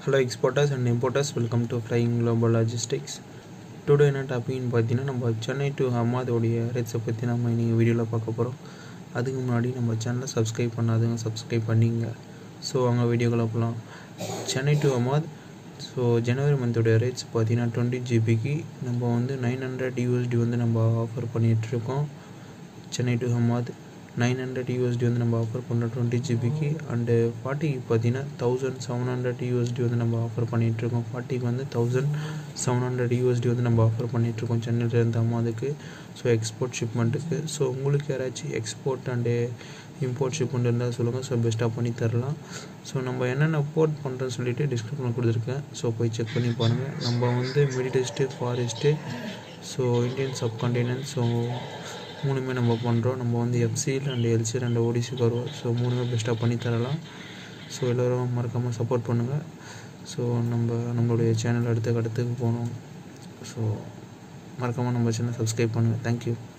hello exporters and importers welcome to Flying Global Logistics today என்ன டாபிக்னு பார்த்தீங்கன்னா நம்ம சென்னை டு ஹமாதோடைய ரேட்ஸை பற்றி நம்ம இன்னைக்கு வீடியோவில் பார்க்க போகிறோம் அதுக்கு முன்னாடி நம்ம சேனலை சப்ஸ்கிரைப் பண்ணாதவங்க சப்ஸ்கிரைப் பண்ணிங்க ஸோ அங்கே வீடியோக்குள்ளே போகலாம் சென்னை டு ஹமாத் ஸோ ஜனவரி மந்தோடைய ரேட்ஸ் பார்த்தீங்கன்னா டுவெண்ட்டி ஜிபிக்கு நம்ம வந்து நைன் ஹண்ட்ரட் யூஎஸ்டி வந்து நம்ம ஆஃபர் பண்ணிகிட்ருக்கோம் Chennai to Hamad nine hundred USD வந்து நம்ம ஆஃபர் பண்ணுறோம் டுவெண்ட்டி ஜிபிக்கு அண்டு ஃபார்ட்டிக்கு பார்த்தீங்கன்னா தௌசண்ட் செவன் ஹண்ட்ரட் யூஎஸ்டி வந்து நம்ம ஆஃபர் பண்ணிகிட்ருக்கோம் ஃபார்ட்டிக்கு வந்து தௌசண்ட் செவன் ஹண்ட்ரட் யூஎஸ்டி வந்து நம்ம ஆஃபர் பண்ணிகிட்ருக்கோம் சென்னையிலேருந்து அம்மாதுக்கு ஸோ எக்ஸ்போர்ட் ஷிப்மெண்ட்டுக்கு ஸோ உங்களுக்கு யாராச்சும் எக்ஸ்போர்ட் அண்டு இம்போர்ட் ஷிப்மெண்ட் இருந்தால் சொல்லுங்கள் ஸோ பெஸ்ட்டாக பண்ணி தரலாம் ஸோ நம்ம என்னென்ன போர்ட் பண்ணுறோன்னு சொல்லிட்டு டிஸ்கிரிப்ஷனில் கொடுத்துருக்கேன் ஸோ போய் செக் பண்ணி பாருங்கள் நம்ம வந்து middle east far east so Indian subcontinent so மூணுமே நம்ம பண்ணுறோம் நம்ம வந்து எஃப்சியில் அண்ட் எல்சி ரெண்டு ஓடிசி வருவோம் ஸோ மூணுமே பெஸ்ட்டாக பண்ணி தரலாம் ஸோ எல்லோரும் மறக்காமல் சப்போர்ட் பண்ணுங்கள் ஸோ நம்ம நம்மளுடைய சேனல் அடுத்த கட்டத்துக்கு போகணும் ஸோ மறக்காமல் நம்ம சேனல் சப்ஸ்கிரைப் பண்ணுங்கள் தேங்க்யூ